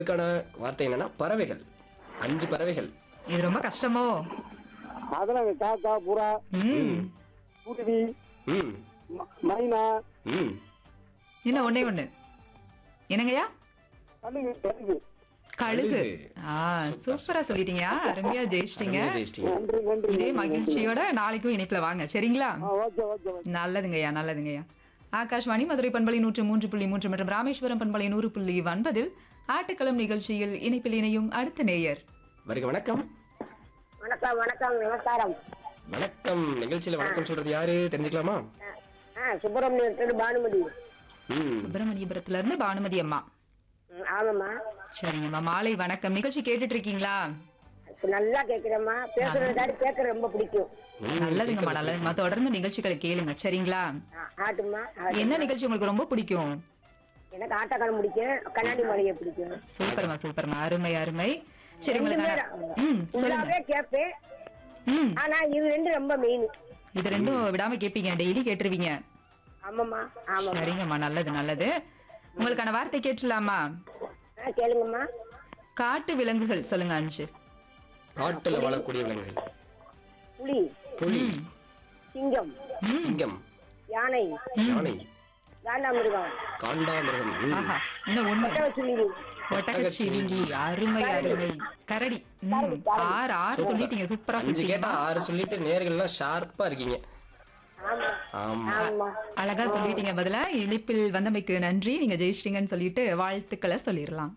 இதுக்கான வார்த்தை என்னன்னா பறவைகள் அஞ்சு பறவைகள் இது ரொம்ப கஷ்டமோ அதெல்லாம் காக்கா புறா ம் குருவி ம் ம- மைனா ம் இன்னும் ஒண்ணே ஒண்ணு என்னங்கய்யா கழுகு கழுகு கழுகு கழுகு. ஆ சூப்பரா சொல்லிட்டீங்க அருமையா ஜெயிச்சிட்டீங்க அருமையா ஜெயிச்சிட்டீங்க நன்றி நன்றி இதே மகிழ்ச்சியோட நாளைக்கும் இணைப்புல வாங்க சரிங்களா ஆ ஓகே ஓகே ஓகே நல்லதுங்கய்யா நல்லதுங்கய்யா ஆகாஷ்வாணி மதுரை பண்பலை நூற்று மூன்று புள்ளி மூன்று மற்றும் ராமேஸ்வரம் பண்பலை நூறு புள்ளி ஒன்பதில் ஆட்டுக்களம் நிகழ்ச்சியில் இணைப்பில் இணையும் அடுத்த நேயர் வருக வணக்கம் வணக்கம் வணக்கம் நமஸ்காரம் வணக்கம் நிகழ்ச்சியில வணக்கம் சொல்றது யாரு தெரிஞ்சுக்கலாமா ஆ சுப்பிரமணியத்தோடு பானுமதி ம் சுப்பிரமணியபுரத்துல இருந்து பானுமதி அம்மா ம், ஆமாம்மா சரிங்கம்மா மாலை வணக்கம் நிகழ்ச்சி கேட்டுட்டு இருக்கீங்களா இப்ப நல்லா கேக்குறேம்மா பேசுறதாடி கேட்க ரொம்ப பிடிக்கும் ம், நல்லதுங்கம்மா நல்லதுங்கம்மா தொடர்ந்து நிகழ்ச்சிகளை கேளுங்க சரிங்களா ஆ, ஆட்டும்மா ஆ, என்ன நிகழ்ச்சி உங்களுக்கு ரொம்ப பிடிக்கும் எனக்கு ஆட்டக்காரம் பிடிக்கும் கண்ணாடி மலையை பிடிக்கும் சூப்பர்மா சூப்பர்மா அருமை அருமை சரி ரெண்டு உங்களுக்கு பேரும். ம் சொல்லுங்க ஃபுல்லாவே கேட்பேன் ம் ஆனா இது ரெண்டு ரொம்ப மெயின் இது ரெண்டும் விடாம கேட்பீங்க டெய்லி கேட்டுருவீங்க ஆமாம்மா ஆமாம்மா சரிங்கம்மா நல்லது நல்லது உங்களுக்கான வார்த்தை கேட்டுலாமா ஆ கேளுங்கம்மா காட்டு விலங்குகள் சொல்லுங்க அஞ்சு காட்டுல வாழக்கூடிய விலங்குகள் புலி புலி சிங்கம் சிங்கம் யானை யானை காண்டாமிருகம் காண்டாமிருகம் ம். ஆஹா இன்னும் ஒண்ணு ஒட்டகச்சிவிங்கி ஒட்டகச்சிவிங்கி அருமை அருமை கரடி ம், ஆறு ஆறு சொல்லிட்டீங்க சூப்பரா அஞ்சு சொல்லிட்டீங்க கேட்டா ஆறு சொல்லிட்டு நேர்கள்லாம் ஷார்ப்பா இருக்கீங்க ஆமா ஆமா ஆமா அழகா சொல்லிட்டீங்க பதிலா இனிப்பில் வந்தமைக்கு நன்றி நீங்க ஜெயிச்சிட்டீங்கன்னு சொல்லிட்டு வாழ்த்துக்களை சொல்லிடலாம்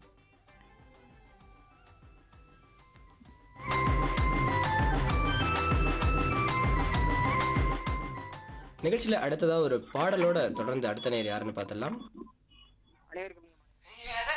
நிகழ்ச்சியில அடுத்ததா ஒரு பாடலோட தொடர்ந்து அடுத்த நேர் யாருன்னு பார்த்துடலாம் அனைவருக்கும்